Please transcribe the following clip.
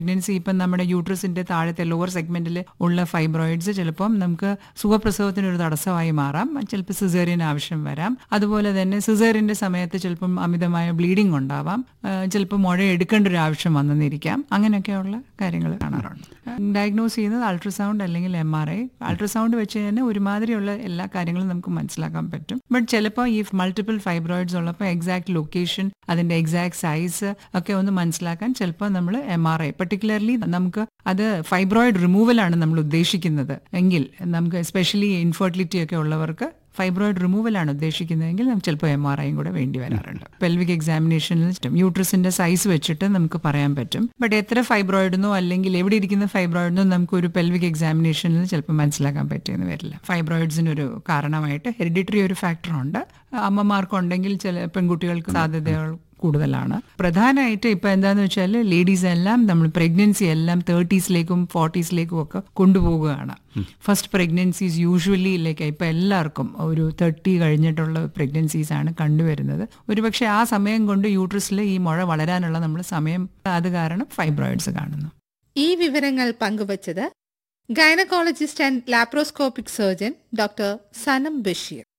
pregnancy ഇപ്പം നമ്മുടെ യൂട്രസിന്റെ താഴത്തെ ലോവർ സെഗ്മെന്റിൽ ഉള്ള ഫൈബ്രോയിഡ്സ് ചിലപ്പം നമുക്ക് സുഖപ്രസവത്തിന് ഒരു തടസ്സമായി മാറാം ചിലപ്പോൾ സിസേറിയൻ ആവശ്യം വരാം അതുപോലെ തന്നെ സിസേറിയന്റെ സമയത്ത് ചിലപ്പം അമിതമായ ബ്ലീഡിംഗ് ഉണ്ടാവാം ചിലപ്പോൾ മുഴ എടുക്കേണ്ട ഒരു ആവശ്യം വന്നെന്നിരിക്കാം അങ്ങനെയൊക്കെയുള്ള കാര്യങ്ങൾ കാണാറുണ്ട് ഡയഗ്നോസ് ചെയ്യുന്നത് അൾട്രാസൗണ്ട് അല്ലെങ്കിൽ എം ആർ ഐ അൾട്രാസൗണ്ട് വെച്ച് തന്നെ ഒരുമാതിരിയുള്ള എല്ലാ കാര്യങ്ങളും നമുക്ക് മനസ്സിലാക്കാൻ പറ്റും ബട്ട് ചിലപ്പോൾ ഈ മൾട്ടിപ്പിൾ ഫൈബ്രോയിഡ്സ് ഉള്ളപ്പോൾ എക്സാക്ട് ലൊക്കേഷൻ അതിന്റെ എക്സാക്ട് സൈസ് ഒക്കെ ഒന്ന് മനസ്സിലാക്കാൻ ചിലപ്പോൾ നമ്മൾ എം ആർ ഐ പെർട്ടിക്കുലർലി നമുക്ക് അത് ഫൈബ്രോയിഡ് റിമൂവലാണ് നമ്മൾ ഉദ്ദേശിക്കുന്നത് എങ്കിൽ നമുക്ക് എസ്പെഷ്യലി ഇൻഫെർട്ടിലിറ്റി ഒക്കെ ഉള്ളവർക്ക് ഫൈബ്രോയിഡ് റിമൂവലാണ് ഉദ്ദേശിക്കുന്നതെങ്കിൽ നമുക്ക് ചിലപ്പോൾ എം ആർ ഐയും കൂടെ വേണ്ടി വരാറുണ്ട് പെൽവിക് എക്സാമിനേഷനിൽ യൂട്രസിന്റെ സൈസ് വെച്ചിട്ട് നമുക്ക് പറയാൻ പറ്റും ബട്ട് എത്ര ഫൈബ്രോയിഡെന്നോ അല്ലെങ്കിൽ എവിടെ ഇരിക്കുന്ന ഫൈബ്രോയിഡെന്നോ നമുക്ക് ഒരു പെൽവിക് എക്സാമിനേഷനിൽ ചിലപ്പോൾ മനസ്സിലാക്കാൻ പറ്റിയെന്ന് വരില്ല ഫൈബ്രോയിഡ്സിനൊരു കാരണമായിട്ട് ഹെറിഡിറ്ററി ഒരു ഫാക്ടറുണ്ട് അമ്മമാർക്കുണ്ടെങ്കിൽ ചില പെൺകുട്ടികൾക്ക് സാധ്യതകൾ കൂടുതലാണ് പ്രധാനമായിട്ട് ഇപ്പൊ എന്താന്ന് വെച്ചാൽ ലേഡീസ് എല്ലാം നമ്മൾ പ്രഗ്നൻസി എല്ലാം തേർട്ടീസിലേക്കും ഫോർട്ടീസിലേക്കും ഒക്കെ കൊണ്ടുപോവുകയാണ് ഫസ്റ്റ് പ്രഗ്നൻസീസ് യൂഷ്വലി ലൈക്ക് ഇപ്പൊ എല്ലാവർക്കും ഒരു തേർട്ടി കഴിഞ്ഞിട്ടുള്ള പ്രഗ്നൻസീസ് ആണ് കണ്ടുവരുന്നത് ഒരുപക്ഷെ ആ സമയം കൊണ്ട് യൂട്രസിൽ ഈ മുഴ വളരാനുള്ള നമ്മൾ സമയം അത് കാരണം ഫൈബ്രോയിഡ്സ് കാണുന്നു ഈ വിവരങ്ങൾ പങ്കുവച്ചത് gynaecologist and laparoscopic surgeon doctor Sanam Basheer